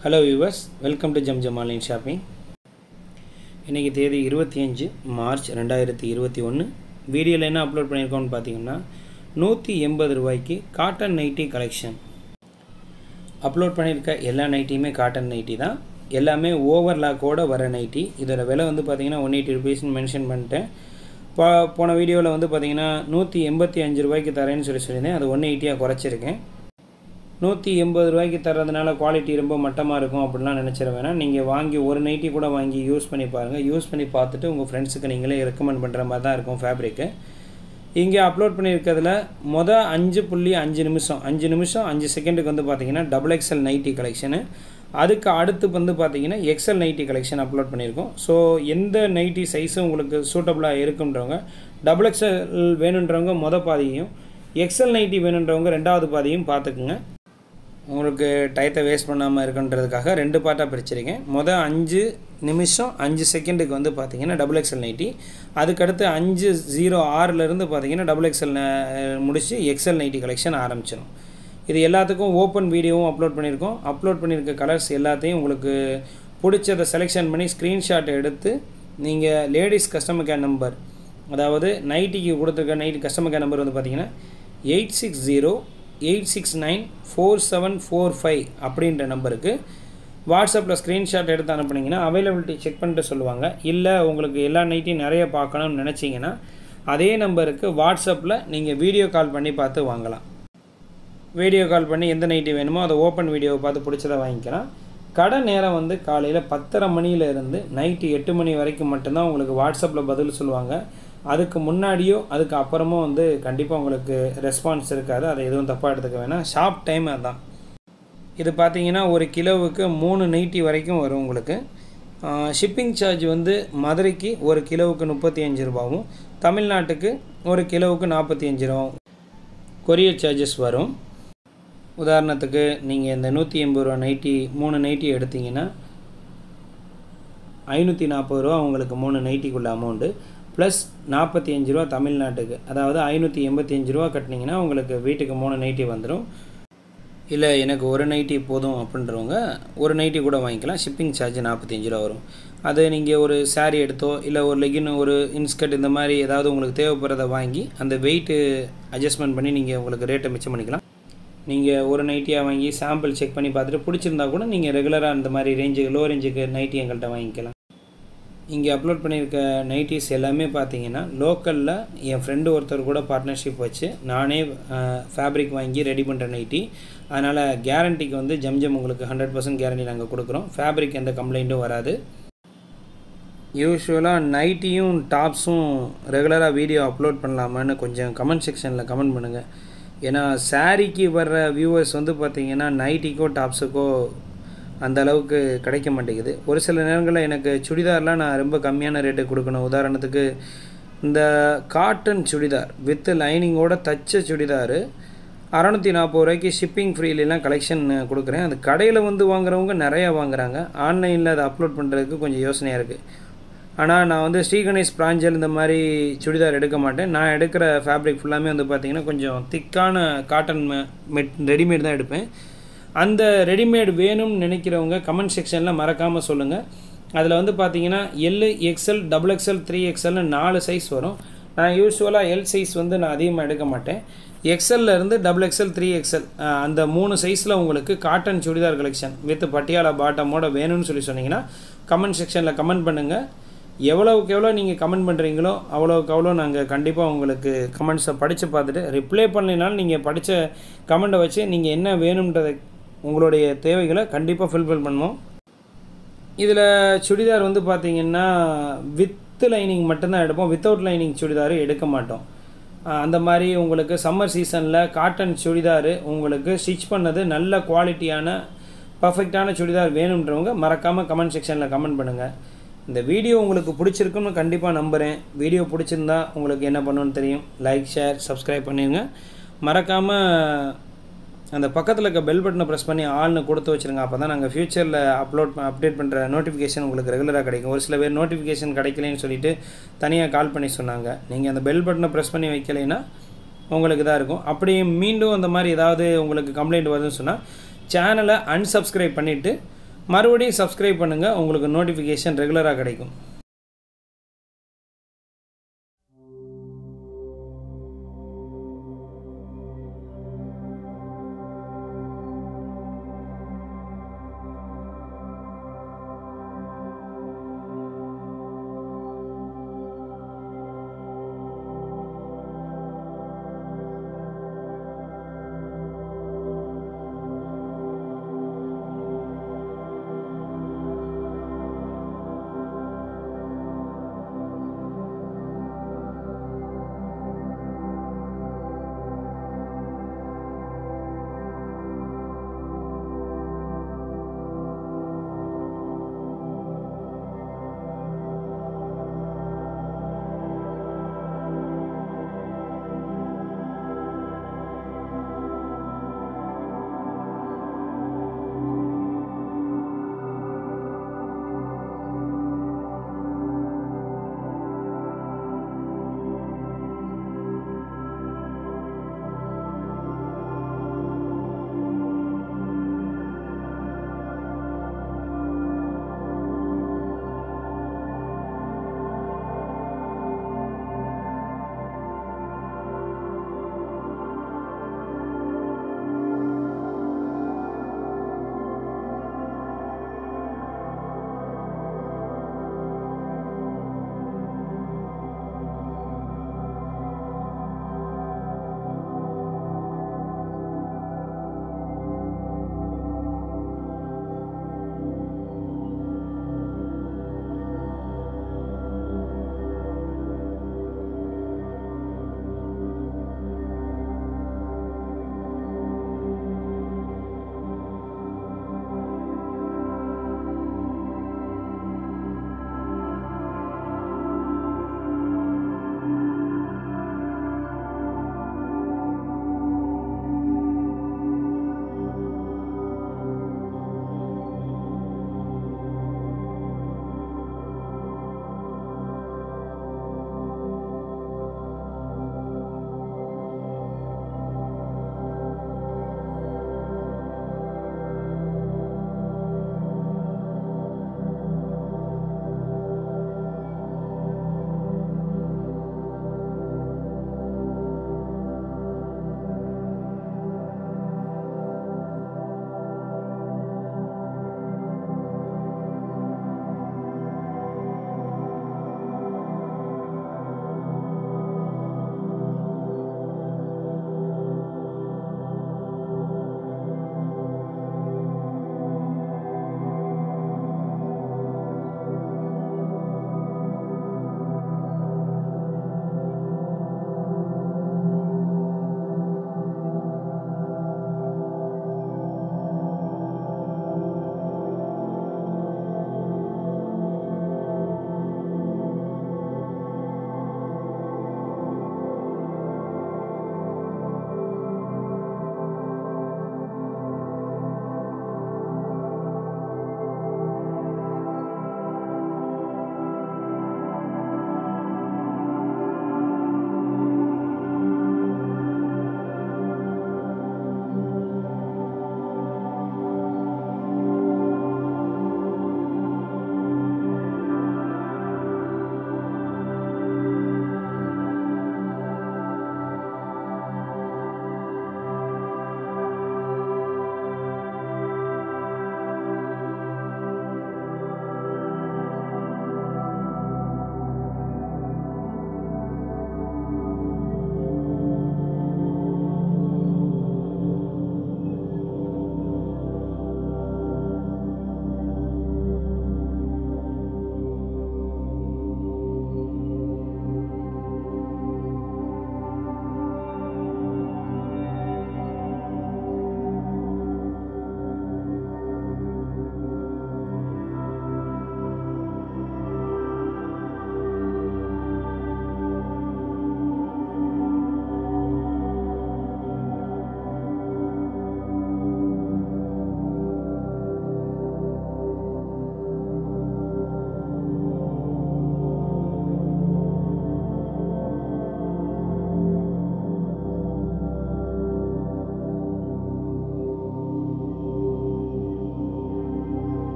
hello viewers welcome to Jum Jum online shopping இன்றைக்கி தேதி இருபத்தி அஞ்சு மார்ச் ரெண்டாயிரத்தி இருபத்தி ஒன்று வீடியோவில் என்ன அப்லோட் பண்ணியிருக்கோம்னு பார்த்தீங்கன்னா நூற்றி எண்பது ரூபாய்க்கு காட்டன் நைட்டி கலெக்ஷன் அப்லோட் பண்ணியிருக்க எல்லா நைட்டியுமே காட்டன் நைட்டி தான் எல்லாமே ஓவர்லாக்கோட வர நைட்டி இதோட விலை வந்து பார்த்தீங்கன்னா ஒன் எயிட்டி ருபீஸ்னு மென்ஷன் பண்ணிட்டேன் போ போன வீடியோவில் வந்து பார்த்தீங்கன்னா நூற்றி எண்பத்தி அஞ்சு ரூபாய்க்கு தரேன்னு சொல்லி சொல்லியிருந்தேன் அது ஒன் எயிட்டியாக குறைச்சிருக்கேன் நூற்றி எண்பது ரூபாய்க்கு தர்றதுனால குவாலிட்டி ரொம்ப மட்டமாக இருக்கும் அப்படிலாம் நினச்சிட வேணாம் நீங்கள் வாங்கி ஒரு நைட்டி கூட வாங்கி யூஸ் பண்ணி பாருங்கள் யூஸ் பண்ணி பார்த்துட்டு உங்கள் ஃப்ரெண்ட்ஸுக்கு நீங்களே ரெக்கமெண்ட் பண்ணுற மாதிரி தான் இருக்கும் ஃபேப்ரிக்கு இங்கே அப்லோட் பண்ணியிருக்கிறதுல மொதல் அஞ்சு புள்ளி அஞ்சு நிமிஷம் அஞ்சு நிமிஷம் அஞ்சு செகண்டுக்கு வந்து பார்த்தீங்கன்னா டபுள் எக்ஸல் நைட்டி கலெக்ஷனு அதுக்கு அடுத்து வந்து பார்த்தீங்கன்னா எக்ஸல் நைட்டி கலெக்ஷன் அப்லோட் பண்ணியிருக்கோம் ஸோ எந்த நைட்டி சைஸும் உங்களுக்கு சூட்டபுளாக இருக்குன்றவங்க டபுள் எக்ஸல் வேணுன்றவங்க மொதல் பாதியையும் எக்ஸல் நைட்டி வேணுன்றவங்க ரெண்டாவது பாதியும் பார்த்துக்குங்க உங்களுக்கு டயத்தை வேஸ்ட் பண்ணாமல் இருக்குன்றதுக்காக ரெண்டு பார்ட்டாக பிரிச்சிருக்கேன் மொதல் அஞ்சு நிமிஷம் அஞ்சு செகண்டுக்கு வந்து பார்த்தீங்கன்னா டபுள் எக்ஸல் நைட்டி அதுக்கடுத்து அஞ்சு ஜீரோ ஆறுலேருந்து பார்த்தீங்கன்னா டபுள் எக்ஸல் முடித்து எக்ஸல் நைட்டி கலெக்ஷன் ஆரம்பிச்சிடும் இது எல்லாத்துக்கும் ஓப்பன் வீடியோவும் அப்லோட் பண்ணியிருக்கோம் அப்லோட் பண்ணியிருக்க கலர்ஸ் எல்லாத்தையும் உங்களுக்கு பிடிச்சதை செலெக்ஷன் பண்ணி ஸ்க்ரீன்ஷாட் எடுத்து நீங்கள் லேடிஸ் கஸ்டமர் கேர் நம்பர் அதாவது நைட்டிக்கு கொடுத்துருக்க நைட் கஸ்டமர் கேர் நம்பர் வந்து பார்த்தீங்கன்னா eight six zero eight six nine four seven four five அப்படின்ற நம்பருக்கு வாட்ஸ்அப்பில் ஸ்க்ரீன்ஷாட் எடுத்து அனுப்புனீங்கன்னா அவைலபிலிட்டி செக் பண்ணிட்டு சொல்லுவாங்க இல்லை உங்களுக்கு எல்லா நைட்டையும் நிறைய பார்க்கணும்னு நினச்சிங்கன்னா அதே நம்பருக்கு வாட்ஸ்அப்பில் நீங்கள் வீடியோ கால் பண்ணி பார்த்து வாங்கலாம் வீடியோ கால் பண்ணி எந்த நைட்டி வேணுமோ அதை ஓப்பன் வீடியோவை பார்த்து பிடிச்சதை வாங்கிக்கலாம் கடை நேரம் வந்து காலையில் பத்தரை மணியிலேருந்து நைட்டு எட்டு மணி வரைக்கும் மட்டும்தான் உங்களுக்கு வாட்ஸ்அப்பில் பதில் சொல்லுவாங்க அதுக்கு முன்னாடியோ அதுக்கு அப்புறமோ வந்து கண்டிப்பாக உங்களுக்கு ரெஸ்பான்ஸ் இருக்காது அதை எதுவும் தப்பாக எடுத்துக்க வேணாம் ஷாப் டைம் அதுதான் இது பார்த்தீங்கன்னா ஒரு கிலோவுக்கு மூணு நைட்டி வரைக்கும் வரும் உங்களுக்கு ஷிப்பிங் சார்ஜ் வந்து மதுரைக்கு ஒரு கிலோவுக்கு முப்பத்தி அஞ்சு ரூபாவும் தமிழ்நாட்டுக்கு ஒரு கிலோவுக்கு நாற்பத்தி அஞ்சு ரூபாவும் கொரியர் சார்ஜஸ் வரும் உதாரணத்துக்கு நீங்கள் இந்த நூற்றி எண்பது ரூபா நைட்டி மூணு நைட்டி எடுத்தீங்கன்னா ஐநூற்றி நாற்பது ரூபா உங்களுக்கு மூணு நைட்டிக்குள்ள அமௌண்ட்டு ப்ளஸ் நாற்பத்தி அஞ்சு ரூபா தமிழ்நாட்டுக்கு அதாவது ஐநூற்றி எண்பத்தி அஞ்சு ரூபா கட்டினீங்கன்னா உங்களுக்கு வீட்டுக்கு மூணு நைட்டி வந்துடும் இல்லை எனக்கு ஒரு நைட்டி போதும் அப்படின்றவங்க ஒரு நைட்டி கூட வாங்கிக்கலாம் ஷிப்பிங் சார்ஜ் நாற்பத்தஞ்சு ரூபா வரும் அது நீங்கள் ஒரு சாரீ எடுத்தோ இல்லை ஒரு லெகின் ஒரு இன்ஸ்கர்ட் இந்த மாதிரி ஏதாவது உங்களுக்கு தேவைப்படுறத வாங்கி அந்த வெயிட்டு அட்ஜஸ்ட்மெண்ட் பண்ணி நீங்கள் உங்களுக்கு ரேட்டை மிச்சம் பண்ணிக்கலாம் நீங்கள் ஒரு நைட்டியாக வாங்கி சாம்பிள் செக் பண்ணி பார்த்துட்டு பிடிச்சிருந்தா கூட நீங்கள் ரெகுலராக அந்த மாதிரி ரேஞ்சுக்கு லோ ரேஞ்சுக்கு நைட்டி எங்கள்கிட்ட வாங்கிக்கலாம் இங்கே அப்லோட் பண்ணியிருக்க நைட்டிஸ் எல்லாமே பார்த்தீங்கன்னா லோக்கலில் என் ஃப்ரெண்டு ஒருத்தர் கூட பார்ட்னர்ஷிப் வச்சு நானே ஃபேப்ரிக் வாங்கி ரெடி பண்ணுற நைட்டி அதனால் கேரண்டிக்கு வந்து ஜம்ஜம் உங்களுக்கு ஹண்ட்ரட் பர்சன்ட் கேரண்டி நாங்கள் கொடுக்குறோம் ஃபேப்ரிக் எந்த கம்ப்ளைண்ட்டும் வராது யூஸ்வலாக நைட்டியும் டாப்ஸும் ரெகுலராக வீடியோ அப்லோட் பண்ணலாமான்னு கொஞ்சம் கமெண்ட் செக்ஷனில் கமெண்ட் பண்ணுங்கள் ஏன்னா சாரீக்கு வர்ற வியூவர்ஸ் வந்து பார்த்திங்கன்னா நைட்டிக்கோ டாப்ஸுக்கோ அந்த அளவுக்கு கிடைக்க மாட்டேங்குது ஒரு சில நேரங்களில் எனக்கு சுடிதார்லாம் நான் ரொம்ப கம்மியான ரேட்டு கொடுக்கணும் உதாரணத்துக்கு இந்த காட்டன் சுடிதார் வித் லைனிங்கோட தச்ச சுடிதார் அறநூற்றி நாற்பது ரூபாய்க்கு ஷிப்பிங் ஃப்ரீலாம் கலெக்ஷன் கொடுக்குறேன் அது கடையில் வந்து வாங்குறவங்க நிறையா வாங்குறாங்க ஆன்லைனில் அதை அப்லோட் பண்ணுறதுக்கு கொஞ்சம் யோசனையாக இருக்குது ஆனால் நான் வந்து ஸ்ரீகணேஷ் பிராஞ்சல் இந்த மாதிரி சுடிதார் எடுக்க மாட்டேன் நான் எடுக்கிற ஃபேப்ரிக் ஃபுல்லாமே வந்து பார்த்திங்கன்னா கொஞ்சம் திக்கான காட்டன் மெட் ரெடிமேட் தான் எடுப்பேன் அந்த ரெடிமேட் வேணும்னு நினைக்கிறவங்க கமெண்ட் செக்ஷனில் மறக்காமல் சொல்லுங்கள் அதில் வந்து பார்த்தீங்கன்னா L XL double XL three எக்ஸ்எல்னு நாலு சைஸ் வரும் நான் யூஸ்வலாக எல் சைஸ் வந்து நான் அதிகமாக எடுக்க மாட்டேன் எக்ஸ்எல்ல இருந்து டபுள் எக்ஸ்எல் த்ரீ எக்ஸ்எல் அந்த மூணு சைஸில் உங்களுக்கு cotton churidar collection with Patiala பாட்டமோட வேணும்னு சொல்லி சொன்னீங்கன்னா கமெண்ட் செக்ஷனில் கமெண்ட் பண்ணுங்கள் எவ்வளோவுக்கு எவ்வளோ நீங்கள் கமெண்ட் பண்ணுறீங்களோ அவ்வளோவுக்கு அவ்வளோ நாங்கள் கண்டிப்பாக உங்களுக்கு கமெண்ட்ஸை படித்து பார்த்துட்டு ரிப்ளை பண்ணலைனாலும் நீங்கள் படித்த கமெண்ட்டை வச்சு நீங்கள் என்ன வேணுன்றதை உங்களுடைய தேவைகளை கண்டிப்பாக ஃபில்ஃபில் பண்ணுவோம் இதில் சுடிதார் வந்து பார்த்திங்கன்னா வித் லைனிங் மட்டும்தான் எடுப்போம் வித்தவுட் லைனிங் சுடிதார் எடுக்க மாட்டோம் அந்த மாதிரி உங்களுக்கு சம்மர் சீசனில் காட்டன் சுடிதார் உங்களுக்கு ஸ்டிச் பண்ணது நல்ல குவாலிட்டியான பர்ஃபெக்டான சுடிதார் வேணுன்றவங்க மறக்காமல் கமெண்ட் செக்ஷனில் கமெண்ட் பண்ணுங்கள் இந்த வீடியோ உங்களுக்கு பிடிச்சிருக்குன்னு கண்டிப்பாக நம்புகிறேன் வீடியோ பிடிச்சிருந்தா உங்களுக்கு என்ன பண்ணணும்னு தெரியும் லைக் ஷேர் சப்ஸ்கிரைப் பண்ணிடுங்க மறக்காமல் அந்த பக்கத்தில் இருக்க பெல் பட்டனை ப்ரெஸ் பண்ணி ஆள்னு கொடுத்து வச்சுருங்க அப்போ தான் நாங்கள் ஃப்யூச்சரில் அப்லோட் அப்டேட் பண்ணுற நோட்டிஃபிகேஷன் உங்களுக்கு ரெகுலராக கிடைக்கும் ஒரு சில பேர் நோட்டிஃபிகேஷன் கிடைக்கலன்னு சொல்லிட்டு தனியாக கால் பண்ணி சொன்னாங்க நீங்கள் அந்த பெல் பட்டனை ப்ரெஸ் பண்ணி வைக்கலைன்னா உங்களுக்கு இதாக இருக்கும் அப்படியே மீண்டும் அந்த மாதிரி ஏதாவது உங்களுக்கு கம்ப்ளைண்ட் வருதுன்னு சொன்னால் சேனலை அன்சப்ஸ்கிரைப் பண்ணிவிட்டு மறுபடியும் சப்ஸ்கிரைப் பண்ணுங்கள் உங்களுக்கு நோட்டிஃபிகேஷன் ரெகுலராக கிடைக்கும்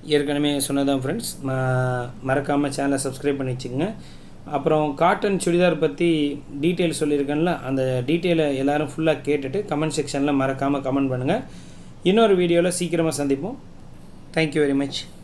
ஏற்கனவே சொன்னதான் ஃப்ரெண்ட்ஸ் மறக்காமல் சேனலை சப்ஸ்கிரைப் பண்ணி வச்சுக்கோங்க அப்புறம் காட்டன் சுடிதார் பற்றி டீட்டெயில் சொல்லியிருக்கேன்ல அந்த டீட்டெயிலை எல்லோரும் ஃபுல்லாக கேட்டுட்டு கமெண்ட் செக்ஷனில் மறக்காமல் கமெண்ட் பண்ணுங்கள் இன்னொரு வீடியோவில் சீக்கிரமாக சந்திப்போம் தேங்க்யூ வெரி மச்